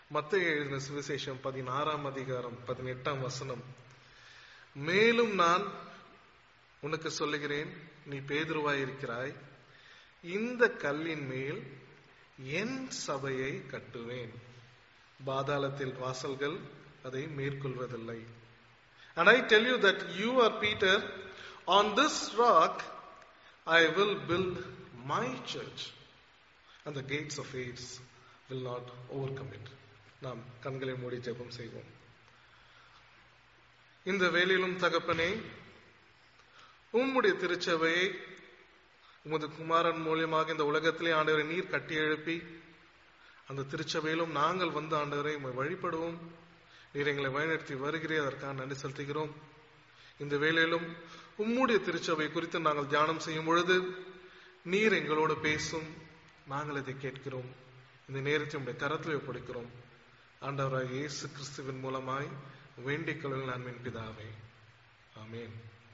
மத்திய எழுதின சுவிசேஷம் பதினாறாம் அதிகாரம் பதினெட்டாம் வசனம் மேலும் நான் உனக்கு சொல்லுகிறேன் நீ பேதுருவாய் இருக்கிறாய் இந்த கல்லின் மேல் என் சபையை கட்டுவேன் பாதாளத்தில் வாசல்கள் அதை மேற்கொள்வதில்லை And I tell you that you are Peter, on this rock I will build my church, and the gates of Hades will not overcome it. நாம் கண்களை மூடி ஜெபம் செய்வோம் இந்த வேலையிலும் தகப்பனே உம்முடைய திருச்சபையை உமது குமாரன் மூலியமாக இந்த உலகத்திலே ஆண்டவரை நீர் கட்டி எழுப்பி அந்த திருச்சபையிலும் நாங்கள் வந்து ஆண்டவரை உம்மை வழிபடுவோம் நீர் எங்களை வழிநடத்தி வருகிறே அதற்காக நன்றி செலுத்துகிறோம் இந்த வேளையிலும் உம்முடைய திருச்சபை குறித்து நாங்கள் தியானம் செய்யும் பொழுது நீர் எங்களோடு பேசும் நாங்கள் இதை கேட்கிறோம் இந்த நேரத்தை உடைய கரத்தில் ஒப்படைக்கிறோம் ஆண்டவராக இயேசு கிறிஸ்துவின் மூலமாய் வேண்டிக் கொள்ளுங்கள் நான் பிதாவே ஆமேன்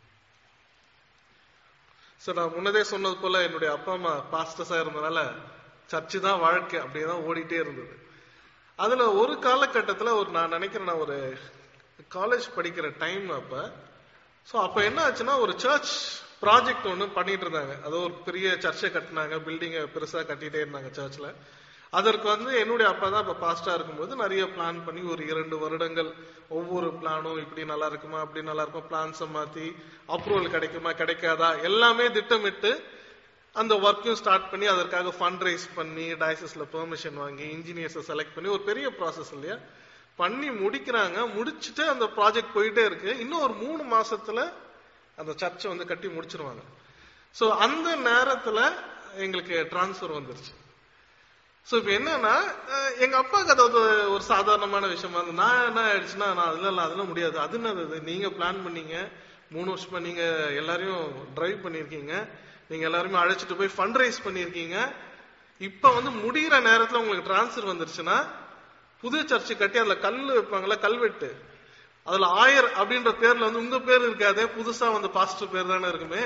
சார் நான் முன்னதே சொன்னது போல என்னுடைய அப்பா அம்மா பாஸ்டர்ஸா இருந்தனால சர்ச்சு தான் வாழ்க்கை அப்படியே தான் ஓடிட்டே இருந்தது அதுல ஒரு காலகட்டத்துல ஒரு நான் நினைக்கிறேன் நான் ஒரு காலேஜ் படிக்கிற டைம் அப்ப ஸோ அப்ப என்ன ஆச்சுன்னா ஒரு சர்ச் ப்ராஜெக்ட் ஒன்று பண்ணிட்டு இருந்தாங்க அது ஒரு பெரிய சர்ச்சை கட்டினாங்க பில்டிங்கை பெருசா கட்டிட்டே இருந்தாங்க சர்ச்ல அதற்கு வந்து என்னுடைய அப்பா தான் இப்போ பாஸ்டா இருக்கும்போது நிறைய பிளான் பண்ணி ஒரு இரண்டு வருடங்கள் ஒவ்வொரு பிளானும் இப்படி நல்லா இருக்குமா அப்படி நல்லா இருக்கும் பிளான்ஸை மாத்தி அப்ரூவல் கிடைக்குமா கிடைக்காதா எல்லாமே திட்டமிட்டு அந்த ஒர்க்கையும் ஸ்டார்ட் பண்ணி அதற்காக ஃபண்ட் ரைஸ் பண்ணி டயசஸ்ல பெர்மிஷன் வாங்கி இன்ஜினியர்ஸை செலக்ட் பண்ணி ஒரு பெரிய ப்ராசஸ் இல்லையா பண்ணி முடிக்கிறாங்க முடிச்சுட்டு அந்த ப்ராஜெக்ட் போயிட்டே இருக்கு இன்னும் ஒரு மூணு மாசத்துல அந்த சர்ச்சை வந்து கட்டி முடிச்சிருவாங்க ஸோ அந்த நேரத்துல எங்களுக்கு டிரான்ஸ்ஃபர் வந்துருச்சு ஸோ இப்போ என்னன்னா எங்க அப்பாவுக்கு அது ஒரு சாதாரணமான விஷயமா இருந்தது நான் என்ன ஆயிடுச்சுன்னா நான் அதுல இல்லை அதெல்லாம் முடியாது அது என்னது நீங்க பிளான் பண்ணீங்க மூணு வருஷமா நீங்க எல்லாரையும் டிரைவ் பண்ணிருக்கீங்க நீங்க எல்லாருமே அழைச்சிட்டு போய் ஃபண்ட் ரைஸ் பண்ணிருக்கீங்க இப்ப வந்து முடிகிற நேரத்துல உங்களுக்கு டிரான்ஸ்ஃபர் வந்துருச்சுன்னா புது சர்ச்சு கட்டி அதுல கல் வைப்பாங்கல்ல கல்வெட்டு அதுல ஆயர் அப்படின்ற பேர்ல வந்து உங்க பேர் இருக்காதே புதுசா வந்து பாஸ்டர் பேர் தானே இருக்குமே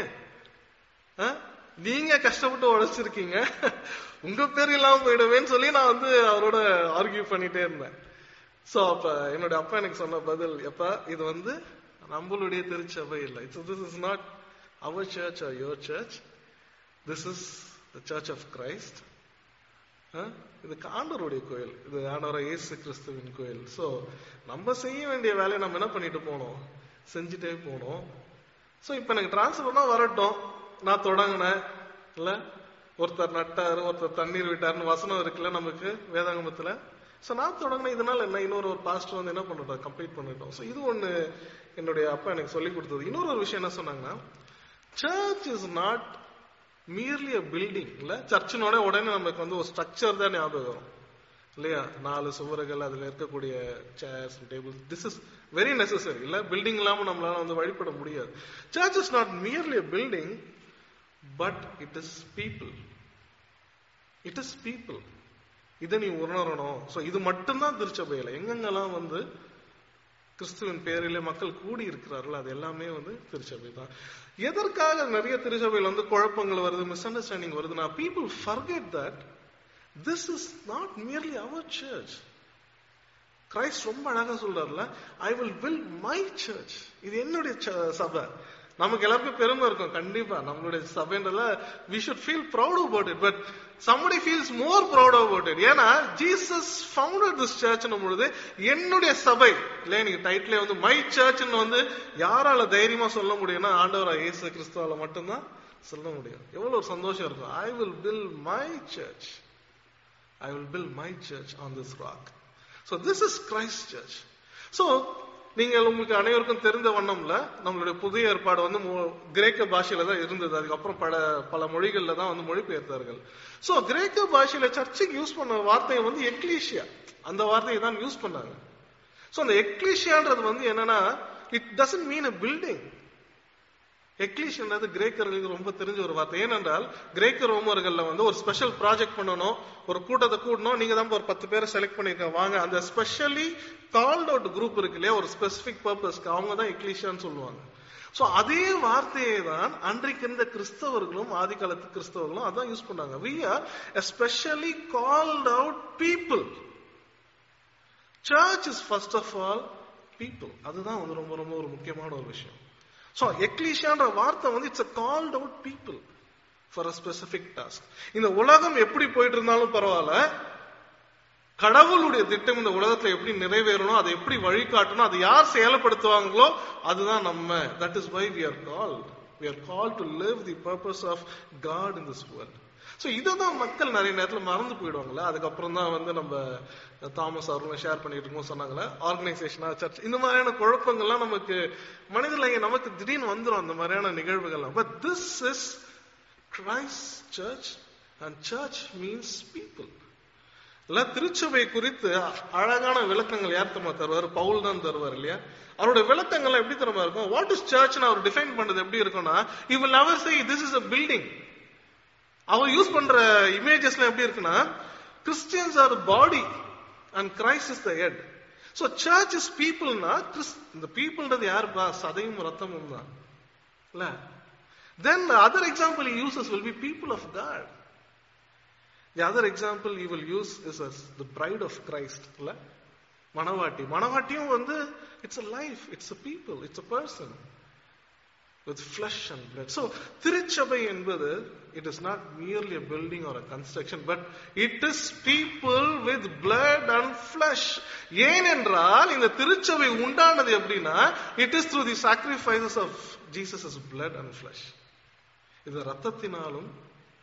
நீங்க கஷ்டப்பட்டு உழைச்சிருக்கீங்க உங்க பேர் இல்லாம போயிடுவேன்னு சொல்லி நான் வந்து அவரோட ஆர்கியூ பண்ணிட்டே இருந்தேன் சோ அப்ப என்னுடைய அப்பா எனக்கு சொன்ன பதில் எப்ப இது வந்து நம்மளுடைய திருச்சபை இல்லை it's this is not our church are your church this is the church of Christ இது ஆண்டவருடைய கோயில் இது ஆண்டவர இயேசு கிறிஸ்துவின் கோயில் சோ நம்ம செய்ய வேண்டிய வேலையை நம்ம என்ன பண்ணிட்டு போனோம் செஞ்சுட்டே போனோம் சோ இப்ப எனக்கு டிரான்ஸ்பர்னா வரட்டும் நான் தொடங்கினேன் இல்ல ஒருத்தர் நட்டாரு ஒருத்தர் தண்ணீர் விட்டாருன்னு வசனம் இருக்குல்ல நமக்கு வேதாங்கமத்துல சோ நான் தொடங்கினேன் இதனால என்ன இன்னொரு ஒரு பாஸ்டர் வந்து என்ன பண்ணிட்டோம் கம்ப்ளீட் பண்ணிட்டோம் சோ இது ஒண்ணு என்னுடைய அப்பா எனக்கு சொல்லி கொடுத்தது இன்னொரு ஒரு விஷயம் என்ன சொன்னாங்கன்னா church is not merely a building இல்ல சர்ச்சினோட உடனே நமக்கு வந்து ஒரு ஸ்ட்ரக்சர் தான் ஞாபகம் வரும் இல்லையா நாலு சுவர்கள் அதுல இருக்கக்கூடிய chairs table this is very necessary இல்ல பில்டிங் இல்லாம நம்மளால வந்து வழிபட முடியாது church is not merely a building but it is people it is people இதை நீ உணரணும் சோ இது மட்டும்தான் திருச்சபையில எங்கெங்கெல்லாம் வந்து கிறிஸ்துவின் பேரிலே மக்கள் கூடி இருக்கிறார்கள் அது எல்லாமே வந்து திருச்சபை தான் எதற்காக நிறைய திருச்சபையில் வந்து குழப்பங்கள் வருது மிஸ் அண்டர்ஸ்டாண்டிங் வருதுன்னா people forget that this is not merely our church Christ ரொம்ப அழகா சொல்றாருல I will build my church இது என்னுடைய சபை நமக்கு எல்லாருக்கும் பெருமை இருக்கும் கண்டிப்பா நம்மளுடைய சபைன்றதுல we should feel proud about it but somebody feels more proud about it ஏன்னா ஜீசஸ் ஃபவுண்டட் திஸ் சர்ச் பொழுது என்னுடைய சபை இல்லையா நீங்க டைட்டிலே வந்து மை சர்ச்னு வந்து யாரால தைரியமா சொல்ல முடியும்னா ஆண்டவரா இயேசு கிறிஸ்துவால மட்டும்தான் சொல்ல முடியும் எவ்வளவு ஒரு சந்தோஷம் இருக்கும் I will build my church I will build my church on this rock so this is Christ church so நீங்கள் உங்களுக்கு அனைவருக்கும் தெரிந்த வண்ணம்ல நம்மளுடைய புதிய ஏற்பாடு வந்து கிரேக்க பாஷையில தான் இருந்தது அதுக்கப்புறம் பல பல மொழிகள்ல தான் வந்து மொழிபெயர்த்தார்கள் சோ கிரேக்க பாஷையில சர்ச்சுக்கு யூஸ் பண்ண வார்த்தையை வந்து எக்லீஷியா அந்த வார்த்தையை தான் யூஸ் பண்ணாங்க சோ அந்த எக்லீஷியான்றது வந்து என்னன்னா it doesn't mean a building எக்லீஷன்றது கிரேக்கர்களுக்கு ரொம்ப தெரிஞ்ச ஒரு வார்த்தை ஏனென்றால் கிரேக்க ரோமர்கள்ல வந்து ஒரு ஸ்பெஷல் ப்ராஜெக்ட் பண்ணணும் ஒரு கூட்டத்தை கூட்டணும் நீங்க தான் ஒரு பத்து பேரை செலக்ட் பண்ணிருக்க வாங்க அந்த ஸ்பெஷலி கால்ட் அவுட் குரூப் இருக்கு இல்லையா ஒரு ஸ்பெசிபிக் பர்பஸ்க்கு அவங்க தான் எக்லீஷியான்னு சொல்லுவாங்க சோ அதே வார்த்தையை தான் அன்றைக்கு இருந்த கிறிஸ்தவர்களும் ஆதி காலத்து கிறிஸ்தவர்களும் அதான் யூஸ் பண்ணாங்க we are especially called out people church is first of all people அதுதான் வந்து ரொம்ப ரொம்ப ஒரு முக்கியமான ஒரு விஷயம் ஸோ எக்லீஷியான்ற வார்த்தை வந்து it's a called out people for a specific task இந்த உலகம் எப்படி போயிட்டு இருந்தாலும் பரவாயில்ல கடவுளுடைய திட்டம் இந்த உலகத்துல எப்படி நிறைவேறணும் அதை எப்படி வழிகாட்டணும் அதை யார் செயல்படுத்துவாங்களோ அதுதான் நம்ம that is why we are call we are call to live the purpose of God in this world so இதை தான் மக்கள் நிறைய நேரத்தில் மறந்து போயிடுவாங்கல்ல அதுக்கப்புறம் தான் வந்து நம்ம தாமஸ் அவர்களும் ஷேர் பண்ணிட்டு இருக்கோம் சொன்னாங்களே ஆர்கனைசேஷனா சர்ச் இந்த மாதிரியான குழப்பங்கள்லாம் நமக்கு மனிதர்கள் நமக்கு திடீர்னு வந்துடும் அந்த மாதிரியான நிகழ்வுகள்லாம் but this is Christ church and church means people இல்ல திருச்சபை குறித்து அழகான விளக்கங்கள் யார் தருமா தருவார் பவுல் தான் தருவார் இல்லையா அவருடைய விளக்கங்கள் எப்படி தரமா இருக்கும் வாட் இஸ் சர்ச் அவர் டிஃபைன் பண்றது எப்படி இருக்கும்னா you will never say this is a building அவர் யூஸ் பண்ற இமேஜஸ்ல எப்படி இருக்குன்னா Christians are body and Christ is the head so church is பீப்புள்னா இந்த பீப்புள்ன்றது யாருப்பா சதையும் ரத்தமும் தான் இல்ல then other example uses will be people of God The other example you will use is as the bride of Christ. இல்ல மணவாட்டி மணவாட்டியும் வந்து it's a life it's a people it's a person with flesh and blood so திருச்சபை என்பது it is not merely a building or a construction but it is people with blood and flesh ஏனென்றால் இந்த திருச்சபை உண்டானது எப்படின்னா it is through the sacrifices of Jesus his blood and flesh இது ரத்தத்தினாலும்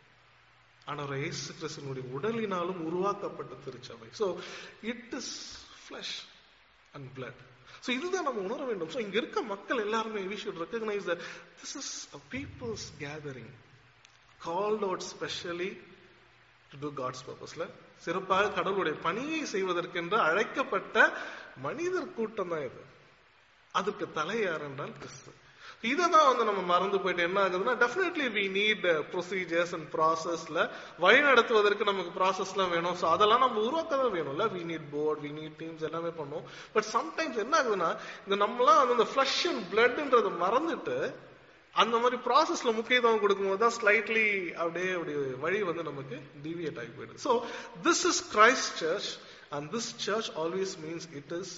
ஆனவர் இயேசு கிறிஸ்துவனுடைய உடலினாலும் உருவாக்கப்பட்ட திருச்சபை so it is flesh and blood so இதுதான் நம்ம உணர வேண்டும் ஸோ இங்க இருக்க மக்கள் எல்லாருமே we should recognize that this is a people's gathering called out specially to do God's பர்பஸ்ல சிறப்பாக கடவுளுடைய பணியை செய்வதற்கென்று அழைக்கப்பட்ட மனிதர் கூட்டம் தான் இது அதுக்கு தலை யார் என்றால் கிறிஸ்து இதை தான் வந்து நம்ம மறந்து போயிட்டு என்ன ஆகுதுன்னா definitely we need procedures and ப்ராசஸ்ல வழி நடத்துவதற்கு நமக்கு ப்ராசஸ்லாம் வேணும் ஸோ அதெல்லாம் நம்ம உருவாக்க தான் வேணும்ல we need board we need teams எல்லாமே பண்ணும் பட் சம்டைம்ஸ் என்ன ஆகுதுன்னா இந்த நம்மளாம் வந்து இந்த ஃபிளஷ் அண்ட் பிளட்ன்றதை மறந்துட்டு அந்த மாதிரி ப்ராசஸ்ல முக்கியத்துவம் கொடுக்கும்போது தான் ஸ்லைட்லி அப்படியே அப்படி வழி வந்து நமக்கு டிவியேட் ஆகி போயிடுது so this is Christ church and this church always means it is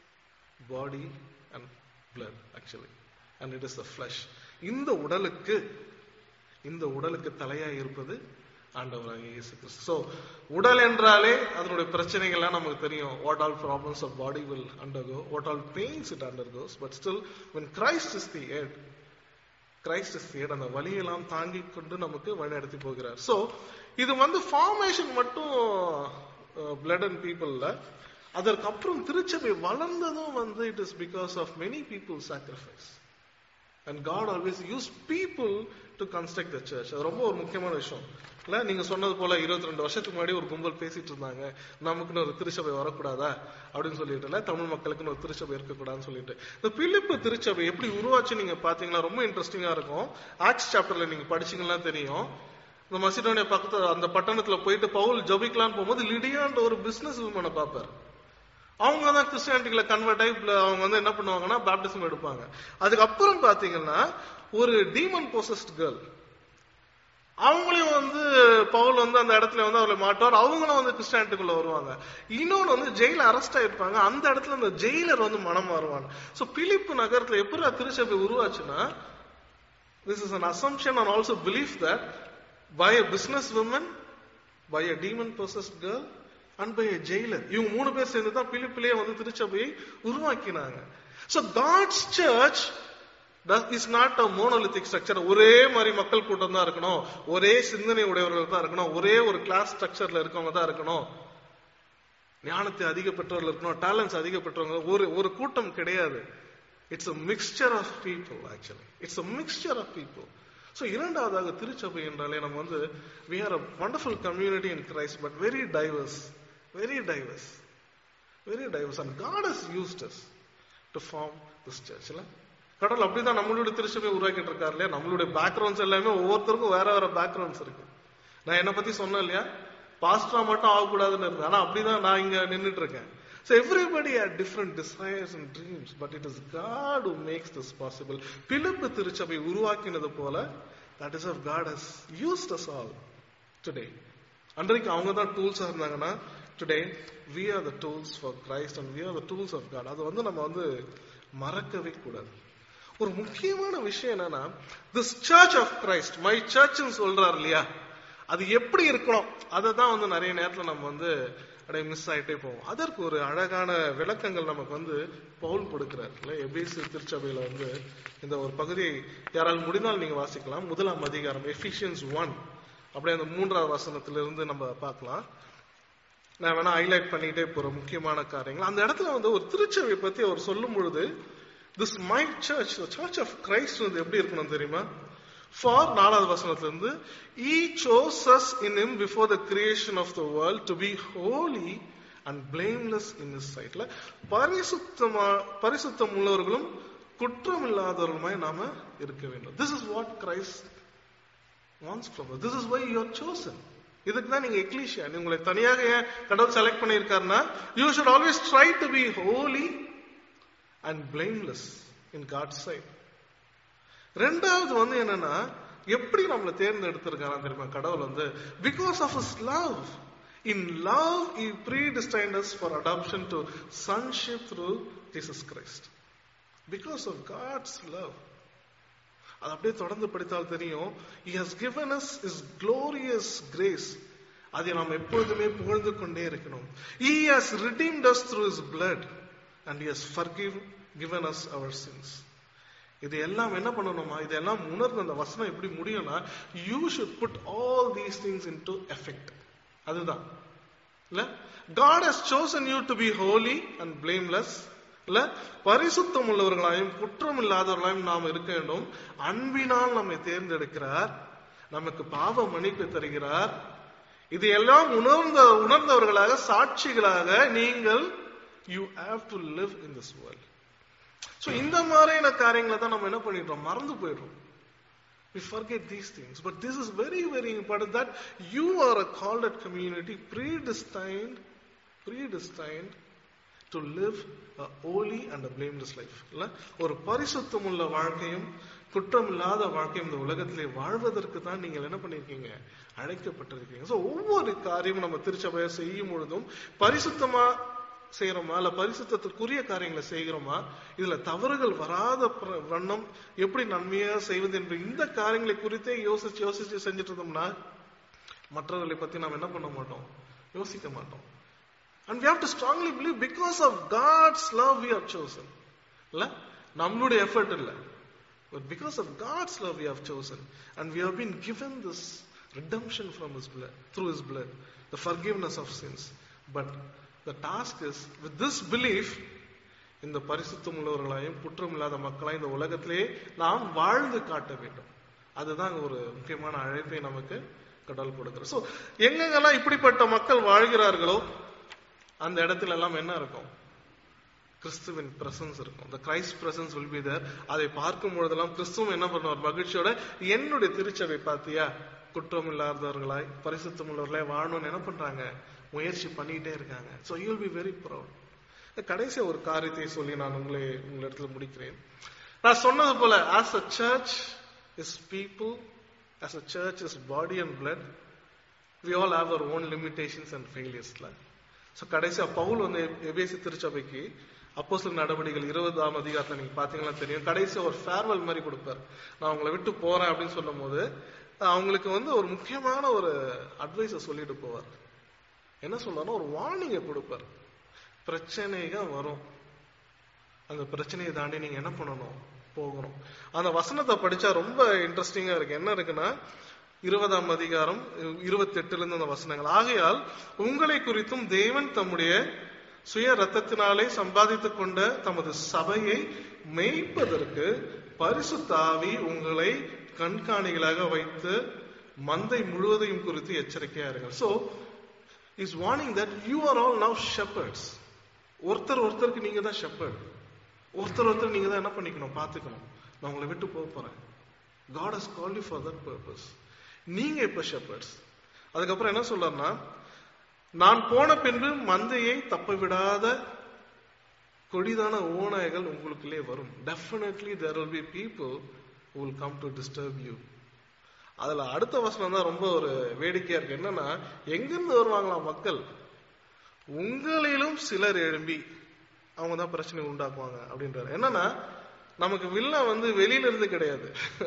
body and blood actually and it is the flesh இந்த உடலுக்கு இந்த உடலுக்கு தலையாய் இருப்பது ஆண்டவராக இயேசு கிறிஸ்து ஸோ உடல் என்றாலே அதனுடைய பிரச்சனைகள்லாம் நமக்கு தெரியும் what all problems of body will undergo what all pains it undergoes but still when Christ is the head Christ is head அந்த வழியெல்லாம் தாங்கி கொண்டு நமக்கு வழிநடத்தி போகிறார் ஸோ இது வந்து ஃபார்மேஷன் மட்டும் பிளட் அண்ட் பீப்புள்ல அதற்கப்புறம் திருச்சபை வளர்ந்ததும் வந்து it is because of many people sacrifice and God always use people to construct the church அது ரொம்ப ஒரு முக்கியமான விஷயம் இல்ல நீங்க சொன்னது போல இருபத்தி ரெண்டு வருஷத்துக்கு முன்னாடி ஒரு கும்பல் பேசிட்டு இருந்தாங்க நமக்குன்னு ஒரு திருச்சபை வரக்கூடாதா அப்படின்னு சொல்லிட்டு தமிழ் மக்களுக்குன்னு ஒரு திருச்சபை இருக்கக்கூடாதுன்னு சொல்லிட்டு இந்த பிலிப்பு திருச்சபை எப்படி உருவாச்சு நீங்க பாத்தீங்கன்னா ரொம்ப இன்ட்ரெஸ்டிங்கா இருக்கும் ஆக்ஸ் சாப்டர்ல நீங்க படிச்சீங்கன்னா தெரியும் இந்த மசிடோனியா பக்கத்து அந்த பட்டணத்துல போயிட்டு பவுல் ஜபிக்கலான்னு போகும்போது லிடியான்ற ஒரு பிசினஸ் உமனை பார்ப்பாரு அவங்க தான் கிறிஸ்டியானிட்டிகளை கன்வெர்ட் ஆகி அவங்க வந்து என்ன பண்ணுவாங்கன்னா பேப்டிசம் எடுப்பாங்க அதுக்கப்புறம் பாத்தீங்கன்னா ஒரு டீமன் போசஸ்ட் கேர்ள் அவங்களையும் வந்து பவுல் வந்து அந்த இடத்துல வந்து அவளை மாட்டுவார் அவங்களும் வந்து கிறிஸ்டியானிட்டிக்குள்ள வருவாங்க இன்னொன்னு வந்து ஜெயில அரெஸ்ட் ஆயிருப்பாங்க அந்த இடத்துல அந்த ஜெயிலர் வந்து மனம் மாறுவாங்க சோ பிலிப்பு நகரத்துல எப்படி திருச்சபை உருவாச்சுன்னா this is an assumption and also believe that by a business woman by a demon possessed girl and by jailer இவங்க மூணு பேர் சேர்ந்து தான் பிலிப்பிலேயே வந்து திருச்சபையை உருவாக்கினாங்க so God's church is not a monolithic structure ஒரே மாதிரி மக்கள் கூட்டம் தான் இருக்கணும் ஒரே சிந்தனை உடையவர்கள் தான் இருக்கணும் ஒரே ஒரு கிளாஸ் ஸ்ட்ரக்சர்ல இருக்கவங்க தான் இருக்கணும் ஞானத்தை அதிக பெற்றவர்கள் இருக்கணும் டேலண்ட்ஸ் அதிக பெற்றவங்க ஒரு ஒரு கூட்டம் கிடையாது it's a mixture of people actually it's a mixture of people so இரண்டாவதாக திருச்சபை என்றாலே நம்ம வந்து we are a wonderful community in Christ but very diverse very diverse very diverse and God has used us to form this சர்ச்சில் கடவுள் அப்படிதான் நம்மளுடைய திருச்சபை உருவாக்கிட்டு இருக்காரு இல்லையா நம்மளுடைய பேக்ரவுண்ட்ஸ் எல்லாமே ஒவ்வொருத்தருக்கும் வேற வேற பேக்ரவுண்ட்ஸ் இருக்கு நான் என்ன பத்தி சொன்னேன் இல்லையா பாஸ்டரா மட்டும் ஆகக்கூடாதுன்னு இருந்தேன் ஆனா அப்படிதான் நான் இங்க நின்றுட்டு இருக்கேன் So everybody had different desires and dreams, but it is God who makes this possible. பிலிப்பு திருச்சபை உருவாக்கினது போல that is how God has used us all today. அன்றைக்கு அவங்க தான் டூல்ஸா இருந்தாங்கன்னா today we are the tools for Christ and we are the tools of God அது வந்து நம்ம வந்து மறக்கவே கூடாது ஒரு முக்கியமான விஷயம் என்னன்னா this church of Christ my சர்ச்னு சொல்றாரு இல்லையா அது எப்படி இருக்கணும் அதை தான் வந்து நிறைய நேரத்துல நம்ம வந்து அப்படியே மிஸ் ஆயிட்டே போவோம் அதற்கு ஒரு அழகான விளக்கங்கள் நமக்கு வந்து பவுல் கொடுக்கிறார் இல்ல எபேசு திருச்சபையில வந்து இந்த ஒரு பகுதியை யாரால் முடிந்தால் நீங்க வாசிக்கலாம் முதலாம் அதிகாரம் எஃபிஷியன்ஸ் ஒன் அப்படியே அந்த மூன்றாவது வசனத்திலிருந்து நம்ம பார்க்கலாம் நான் வேணா ஹைலைட் பண்ணிட்டே போறேன் முக்கியமான காரியங்கள் அந்த இடத்துல வந்து ஒரு திருச்சபை பத்தி அவர் சொல்லும் பொழுது this my church church of Christ வந்து எப்படி இருக்கணும் தெரியுமா ஃபார் நாலாவது வசனத்துல இருந்து ஈ chose us in him before the creation of the world to be holy and blameless in his sight ல பரிசுத்தமா பரிசுத்தம் உள்ளவர்களும் குற்றம் இல்லாதவர்களுமாய் நாம இருக்க வேண்டும் this is what Christ wants from us. This is why you are chosen. இதுக்கு தான் நீங்க எக்லீஷியா உங்களை தனியாக ஏன் கடவுள் செலக்ட் பண்ணியிருக்காருன்னா you should always try to be holy and blameless in God sight ரெண்டாவது வந்து என்னன்னா எப்படி நம்மளை தேர்ந்தெடுத்திருக்காரா தெரியுமா கடவுள் வந்து because of his love in love he predestined us for adoption to sonship through Jesus Christ because of God's love அது அப்படியே தொடர்ந்து படித்தால் தெரியும் he has given us his glorious grace அதை நாம் எப்பொழுதுமே புகழ்ந்து கொண்டே இருக்கணும் he has redeemed us through his blood and he has forgiven given us our sins இது எல்லாம் என்ன பண்ணணுமா இதெல்லாம் உணர்ந்து அந்த வசனம் எப்படி முடியும்னா you should put all these things into effect அதுதான் இல்ல God has chosen you to be holy and blameless இல்ல பரிசுத்தம் உள்ளவர்களாயும் குற்றம் இல்லாதவர்களாயும் நாம் இருக்க வேண்டும் அன்பினால் நம்மை தேர்ந்தெடுக்கிறார் நமக்கு பாவ மன்னிப்பு தருகிறார் இது எல்லாம் உணர்ந்த உணர்ந்தவர்களாக சாட்சிகளாக நீங்கள் you have to live in this world so இந்த மாதிரியான காரியங்களை தான் நம்ம என்ன பண்ணிடுறோம் மறந்து போயிடுறோம் we forget these things but this is very very important that you are a called at community predestined predestined to live a holy and a blameless life இல்ல ஒரு பரிசுத்தம் உள்ள வாழ்க்கையும் குற்றம் இல்லாத வாழ்க்கையும் இந்த உலகத்திலே வாழ்வதற்கு தான் நீங்கள் என்ன பண்ணிருக்கீங்க அழைக்கப்பட்டிருக்கீங்க சோ ஒவ்வொரு காரியமும் நம்ம திருச்சபையை செய்யும் பொழுதும் பரிசுத்தமா செய்யறோமா இல்ல பரிசுத்தத்திற்குரிய காரியங்களை செய்கிறோமா இதுல தவறுகள் வராத பிர- வண்ணம் எப்படி நன்மையா செய்வது என்ற இந்த காரியங்களை குறித்தே யோசிச்சு யோசிச்சு செஞ்சுட்டு இருந்தோம்னா மற்றவர்களை பத்தி நாம் என்ன பண்ண மாட்டோம் யோசிக்க மாட்டோம் and we have to strongly believe because of God's love we are chosen இல்ல நம்மளுடைய எஃபர்ட் இல்ல but because of God's love we have chosen and we have been given this redemption from his blood through his blood the forgiveness of sins but the task is with this belief இந்த பரிசுத்தம் உள்ளவர்களாயும் குற்றம் இல்லாத மக்களாய் இந்த உலகத்திலே நாம் வாழ்ந்து காட்ட வேண்டும் அதுதான் ஒரு முக்கியமான அழைப்பை நமக்கு கடவுள் கொடுக்கிறார் சோ எங்கெங்கெல்லாம் இப்படிப்பட்ட மக்கள் வாழ்கிறார்களோ அந்த இடத்துல எல்லாம் என்ன இருக்கும் கிறிஸ்துவின் பிரசன்ஸ் இருக்கும் the Christ presence will be there அதை பார்க்கும் பொழுதெல்லாம் கிறிஸ்துவும் என்ன பண்ணுவார் மகிழ்ச்சியோட என்னுடைய திருச்சபை பார்த்தியா குற்றம் இல்லாதவர்களாய் பரிசுத்தம் உள்ளவர்களாய் வாழணும்னு என்ன பண்றாங்க முயற்சி பண்ணிட்டே இருக்காங்க so you will be very proud கடைசி ஒரு காரியத்தை சொல்லி நான் உங்களை உங்களிடத்துல முடிக்கிறேன் நான் சொன்னது போல as a church is people as a church is body and blood we all have our own limitations and failures so கடைசியா பவுல் வந்து எபேசி திருச்சபைக்கு அப்போ சில நடவடிக்கைகள் இருபதாம் அதிகாரத்துல நீங்க பாத்தீங்கன்னா தெரியும் கடைசியா ஒரு ஃபேர்வெல் மாதிரி கொடுப்பார் நான் உங்களை விட்டு போறேன் அப்படின்னு சொல்லும் போது அவங்களுக்கு வந்து ஒரு முக்கியமான ஒரு அட்வைஸை சொல்லிட்டு போவார் என்ன சொல்றாருன்னா ஒரு வார்னிங்கை கொடுப்பார் பிரச்சனைகள் வரும் அந்த பிரச்சனையை தாண்டி நீங்க என்ன பண்ணணும் போகணும் அந்த வசனத்தை படிச்சா ரொம்ப இன்ட்ரெஸ்டிங்கா இருக்கு என்ன இருக்குன்னா இருபதாம் அதிகாரம் இருபத்தி எட்டுல இருந்து அந்த வசனங்கள் ஆகையால் உங்களை குறித்தும் தேவன் தம்முடைய சுய ரத்தத்தினாலே சம்பாதித்துக் கொண்ட தமது சபையை மேய்ப்பதற்கு பரிசுத்தாவி உங்களை கண்காணிகளாக வைத்து மந்தை முழுவதையும் குறித்து எச்சரிக்கையா இருங்கள் so is warning that you are all now shepherds ஒருத்தர் ஒருத்தருக்கு நீங்க தான் ஷெப்பர்ட் ஒருத்தர் ஒருத்தர் நீங்க தான் என்ன பண்ணிக்கணும் பார்த்துக்கணும் நான் உங்களை விட்டு போக போறேன் God has call you for that purpose நீங்க இப்ப ஷெப்பர்ட்ஸ் அதுக்கப்புறம் என்ன சொல்றாருன்னா நான் போன பின்பு மந்தையை தப்ப விடாத கொடிதான ஓநாய்கள் உங்களுக்குள்ளே வரும் definitely there will be people will come to disturb you அதுல அடுத்த வசனம் தான் ரொம்ப ஒரு வேடிக்கையா இருக்கு என்னன்னா எங்கிருந்து வருவாங்களாம் மக்கள் உங்களிலும் சிலர் எழும்பி அவங்க தான் பிரச்சனை உண்டாக்குவாங்க அப்படின்றாரு என்னன்னா நமக்கு வில்லன் வந்து வெளியில இருந்து கிடையாது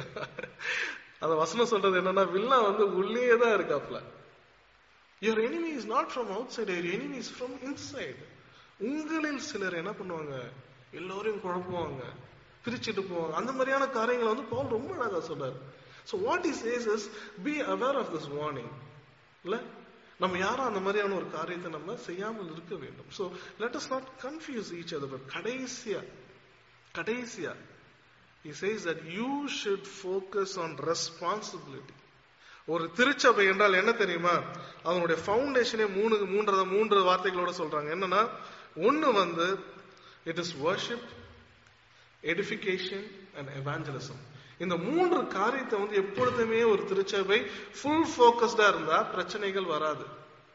அந்த வசனம் சொல்றது என்னன்னா வில்லன் வந்து உள்ளேயே தான் இருக்காப்ல your enemy is not from outside your enemy is from inside உங்களில் சிலர் என்ன பண்ணுவாங்க எல்லோரையும் குழப்புவாங்க பிரிச்சுட்டு போவாங்க அந்த மாதிரியான காரியங்களை வந்து பவுல் ரொம்ப அழகா சொல்றாரு so what is says is be aware of this warning இல்ல நம்ம யாரும் அந்த மாதிரியான ஒரு காரியத்தை நம்ம செய்யாமல் இருக்க வேண்டும் so let us not confuse each other but கடைசியா கடைசியா he says that you should focus on responsibility ஒரு திருச்சபை என்றால் என்ன தெரியுமா அதனுடைய ஃபவுண்டேஷனே மூணு மூன்றத மூன்று வார்த்தைகளோட சொல்றாங்க என்னன்னா ஒன்னு வந்து it is worship edification and evangelism இந்த மூன்று காரியத்தை வந்து எப்பொழுதுமே ஒரு திருச்சபை ஃபுல் ஃபோக்கஸ்டா இருந்தா பிரச்சனைகள் வராது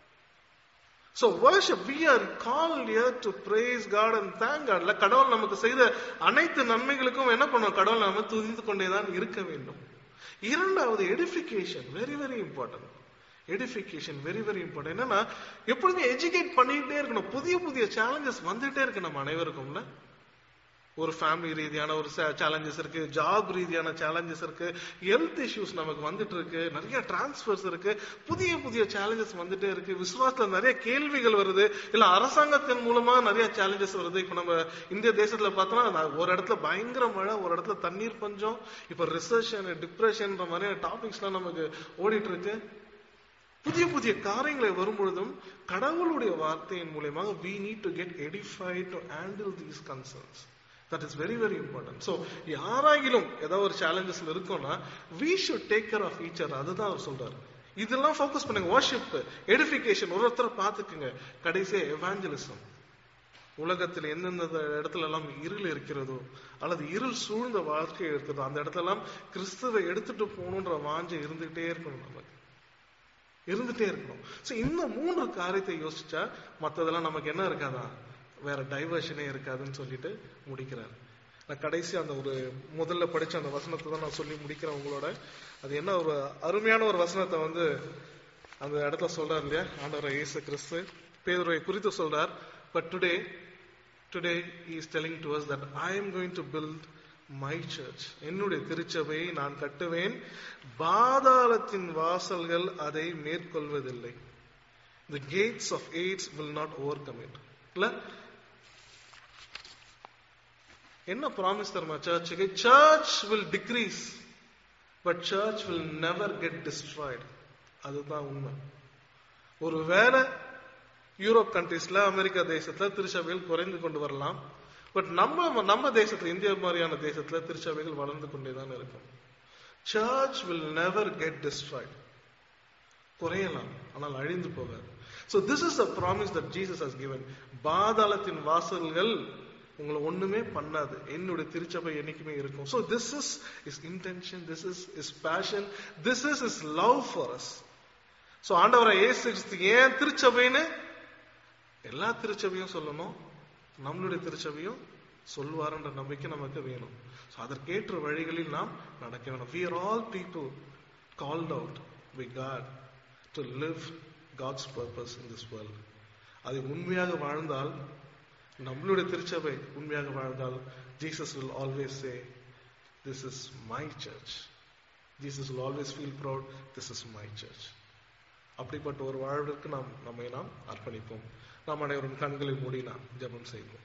So worship, we are called here to praise God and thank God. இல்ல கடவுள் நமக்கு செய்த அனைத்து நன்மைகளுக்கும் என்ன பண்ணுவோம் கடவுள் நம்ம துதித்து கொண்டேதான் இருக்க வேண்டும் இரண்டாவது edification very very important edification very very important என்னன்னா எப்பொழுதுமே எஜுகேட் பண்ணிட்டே இருக்கணும் புதிய புதிய சேலஞ்சஸ் வந்துட்டே இருக்கு நம்ம அனைவருக்கும்ல ஒரு ஃபேமிலி ரீதியான ஒரு சேலஞ்சஸ் இருக்கு ஜாப் ரீதியான சேலஞ்சஸ் இருக்கு ஹெல்த் இஷ்யூஸ் நமக்கு வந்துட்டு இருக்கு நிறைய டிரான்ஸ்பர்ஸ் இருக்கு புதிய புதிய சேலஞ்சஸ் வந்துட்டே இருக்கு விசுவாசத்துல நிறைய கேள்விகள் வருது இல்ல அரசாங்கத்தின் மூலமா நிறைய சேலஞ்சஸ் வருது இப்ப நம்ம இந்திய தேசத்துல பார்த்தோம்னா ஒரு இடத்துல பயங்கர மழை ஒரு இடத்துல தண்ணீர் பஞ்சம் இப்ப ரிசர்ஷன் டிப்ரெஷன் மாதிரியான டாபிக்ஸ் எல்லாம் நமக்கு ஓடிட்டு இருக்கு புதிய புதிய காரியங்களை வரும்பொழுதும் கடவுளுடைய வார்த்தையின் மூலியமாக we need to get edified to handle these concerns that is very very important so யாராகிலும் ஏதாவது ஒரு சேலஞ்சஸ்ல இருக்கோம்னா we should take care of each other அதுதான் அவர் சொல்றாரு இதெல்லாம் ஃபோக்கஸ் பண்ணுங்க வார்ஷிப் எடுஃபிகேஷன் ஒரு ஒருத்தரை பார்த்துக்குங்க கடைசியா எவாஞ்சலிசம் உலகத்தில் எந்தெந்த இடத்துல எல்லாம் இருள் இருக்கிறதோ அல்லது இருள் சூழ்ந்த வாழ்க்கை இருக்கிறதோ அந்த இடத்துல எல்லாம் கிறிஸ்துவை எடுத்துட்டு போகணுன்ற வாஞ்சை இருந்துகிட்டே இருக்கணும் நமக்கு இருந்துட்டே இருக்கணும் ஸோ இந்த மூன்று காரியத்தை யோசிச்சா மற்றதெல்லாம் நமக்கு என்ன இருக்காதா வேற டைவர்ஷனே இருக்காதுன்னு சொல்லிட்டு முடிக்கிறார் நான் கடைசி அந்த ஒரு முதல்ல படிச்ச அந்த வசனத்தை தான் நான் சொல்லி முடிக்கிறேன் உங்களோட அது என்ன ஒரு அருமையான ஒரு வசனத்தை வந்து அந்த இடத்துல சொல்றாரு இல்லையா ஆண்டவர் இயேசு கிறிஸ்து பேதுரை குறித்து சொல்றார் but today today is telling to us that I am going to build my church என்னுடைய திருச்சபையை நான் கட்டுவேன் பாதாளத்தின் வாசல்கள் அதை மேற்கொள்வதில்லை the gates of Hades will not overcome it இல்ல என்ன ப்ராமிஸ் தருமா சர்ச்சுக்கு church will decrease but church will never get destroyed அதுதான் உண்மை ஒருவேளை யூரோப் கண்ட்ரீஸ்ல அமெரிக்கா தேசத்துல திருச்சபைகள் குறைந்து கொண்டு வரலாம் பட் நம்ம நம்ம தேசத்துல இந்தியா மாதிரியான தேசத்துல திருச்சபைகள் வளர்ந்து கொண்டே தான் இருக்கும் church will never get destroyed குறையலாம் ஆனால் அழிந்து போகாது so this is a promise that Jesus has given பாதாளத்தின் வாசல்கள் உங்களை ஒண்ணுமே பண்ணாது என்னுடைய திருச்சபை என்னைக்குமே இருக்கும் so this is is intention this is is passion this is is love for us so ஆண்டவரை ஏசு ஏன் திருச்சபைன்னு எல்லா திருச்சபையும் சொல்லணும் நம்மளுடைய திருச்சபையும் சொல்வாருன்ற நம்பிக்கை நமக்கு வேணும் ஸோ அதற்கேற்ற வழிகளில் நாம் நடக்க வேணும் we are all people called out by God to live God's purpose in this world அதை உண்மையாக வாழ்ந்தால் நம்மளுடைய திருச்சபை உண்மையாக வாழ்ந்தால் Jesus will always say this is my church Jesus will always feel proud this is my church அப்படிப்பட்ட ஒரு வாழ்விற்கு நாம் நம்மை நாம் அர்ப்பணிப்போம் நாம் அனைவரும் கண்களை மூடி நாம் ஜெபம் செய்வோம்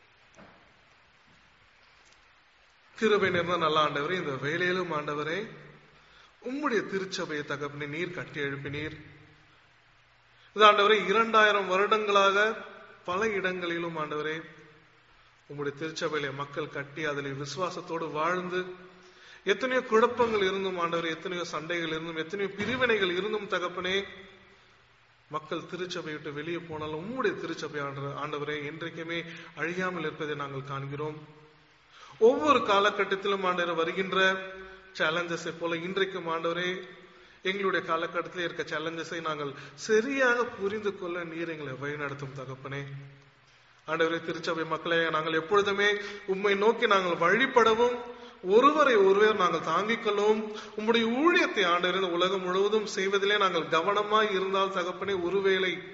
கிருபை நிறைந்த நல்ல ஆண்டவரே இந்த வேலையிலும் ஆண்டவரே உம்முடைய திருச்சபையை தகப்பனை நீர் கட்டி எழுப்பினீர் இது ஆண்டவரே இரண்டாயிரம் வருடங்களாக பல இடங்களிலும் ஆண்டவரே உம்முடைய திருச்சபையில மக்கள் கட்டி அதில் விசுவாசத்தோடு வாழ்ந்து எத்தனையோ குழப்பங்கள் இருந்தும் ஆண்டவரே எத்தனையோ சண்டைகள் இருந்தும் எத்தனையோ பிரிவினைகள் இருந்தும் தகப்பனே மக்கள் திருச்சபை விட்டு வெளியே போனாலும் உம்முடைய திருச்சபை ஆண்டவரே என்றைக்குமே அழியாமல் இருப்பதை நாங்கள் காண்கிறோம் ஒவ்வொரு காலகட்டத்திலும் ஆண்டவர் வருகின்ற சேலஞ்சஸை போல இன்றைக்கும் ஆண்டவரே எங்களுடைய காலகட்டத்தில் இருக்க சேலஞ்சஸை நாங்கள் சரியாக புரிந்து கொள்ள நீர் எங்களை வழிநடத்தும் தகப்பனே ஆண்டவரே திருச்சபை மக்களை நாங்கள் எப்பொழுதுமே உம்மை நோக்கி நாங்கள் வழிபடவும் ஒருவரை ஒருவர் நாங்கள் தாங்கிக் கொள்ளவும் உம்முடைய ஊழியத்தை ஆண்டவர் இந்த உலகம் முழுவதும் செய்வதிலே நாங்கள் கவனமாய் இருந்தால் தகப்பனே ஒருவேளை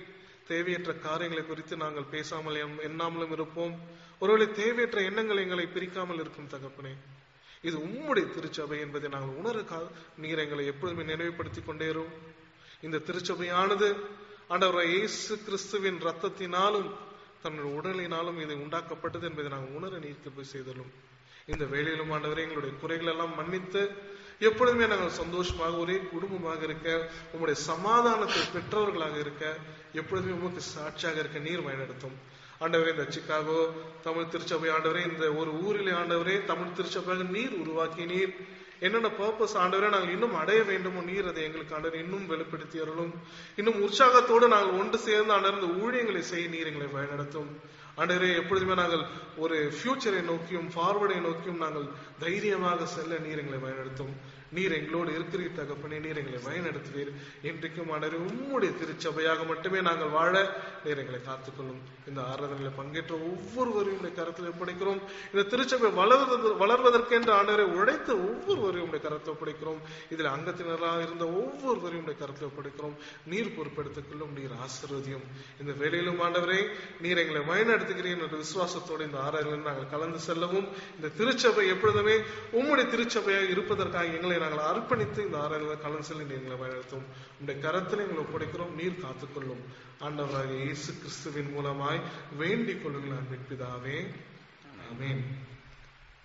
தேவையற்ற காரியங்களை குறித்து நாங்கள் பேசாமல் எம்- எண்ணாமலும் இருப்போம் ஒருவேளை தேவையற்ற எண்ணங்கள் எங்களை பிரிக்காமல் இருக்கும் தகப்பனே இது உம்முடைய திருச்சபை என்பதை நாங்கள் உணர கா- நீர் எங்களை எப்பொழுதுமே நினைவுபடுத்திக் கொண்டே இரும் இந்த திருச்சபையானது ஆண்டவர் இயேசு கிறிஸ்துவின் ரத்தத்தினாலும் தன்னுடைய உடலினாலும் இது உண்டாக்கப்பட்டது என்பதை நாங்கள் உணர நீர்க்கு போய் செய்தலும் இந்த வேளையிலும் ஆண்டவரே எங்களுடைய குறைகள் எல்லாம் மன்னித்து எப்பொழுதுமே நாங்கள் சந்தோஷமாக ஒரே குடும்பமாக இருக்க உங்களுடைய சமாதானத்தை பெற்றவர்களாக இருக்க எப்பொழுதுமே உமக்கு சாட்சியாக இருக்க நீர் வழிநடத்தும் ஆண்டவரே இந்த சிக்காகோ தமிழ் திருச்சபை ஆண்டவரே இந்த ஒரு ஊரிலே ஆண்டவரே தமிழ் திருச்சபையாக நீர் உருவாக்கி நீர் என்னென்ன பர்பஸ் ஆண்டவரே நாங்கள் இன்னும் அடைய வேண்டுமோ நீர் அதை எங்களுக்கு ஆண்டவர் இன்னும் வெளிப்படுத்தி அருளும் இன்னும் உற்சாகத்தோடு நாங்கள் ஒன்று சேர்ந்து ஆண்டவர் இந்த ஊழியங்களை செய்ய நீர் எங்களை வழிநடத்தும் ஆண்டவரே எப்பொழுதுமே நாங்கள் ஒரு ஃபியூச்சரை நோக்கியும் ஃபார்வர்டை நோக்கியும் நாங்கள் தைரியமாக செல்ல நீர் எங்களை வழிநடத்தும் நீர் எங்களோடு இருக்கிறீர் தகப்பனே நீர் எங்களை வழிநடத்துவீர் இன்றைக்கும் ஆண்டவரே உம்முடைய திருச்சபையாக மட்டுமே நாங்கள் வாழ நீர் எங்களை காத்துக்கொள்ளும் இந்த ஆராதனையில பங்கேற்ற ஒவ்வொருவரையும் உடைய கரத்தில் ஒப்படைக்கிறோம் இந்த திருச்சபை வளர்வது வளர்வதற்கென்று ஆண்டவரை உழைத்த ஒவ்வொருவரையும் உடைய கரத்தில் ஒப்படைக்கிறோம் இதில் அங்கத்தினராக இருந்த ஒவ்வொருவரையும் உடைய கரத்தில் ஒப்படைக்கிறோம் நீர் பொறுப்பெடுத்துக் கொள்ளும் நீர் ஆசிர்வதியும் இந்த வேலையிலும் ஆண்டவரே நீர் எங்களை வழிநடத்துகிறேன் என்ற விசுவாசத்தோடு இந்த ஆராதனையில் நாங்கள் கலந்து செல்லவும் இந்த திருச்சபை எப்பொழுதுமே உம்முடைய திருச்சபையாக இருப்பதற்காக எங்களை நாங்கள் அர்ப்பணித்து இந்த ஆராதனையில் கலந்து செல்ல நீர் எங்களை வழிநடத்தும் உடைய கரத்தில் எங்களை ஒப்படைக்கிறோம் நீர் காத்துக்கொள்ளும் ஆண்டவராக இயேசு கிறிஸ்துவின் மூலமாய் வேண்டிக் கொள்ளுங்கள் அன்பின் பிதாவே ஆமென்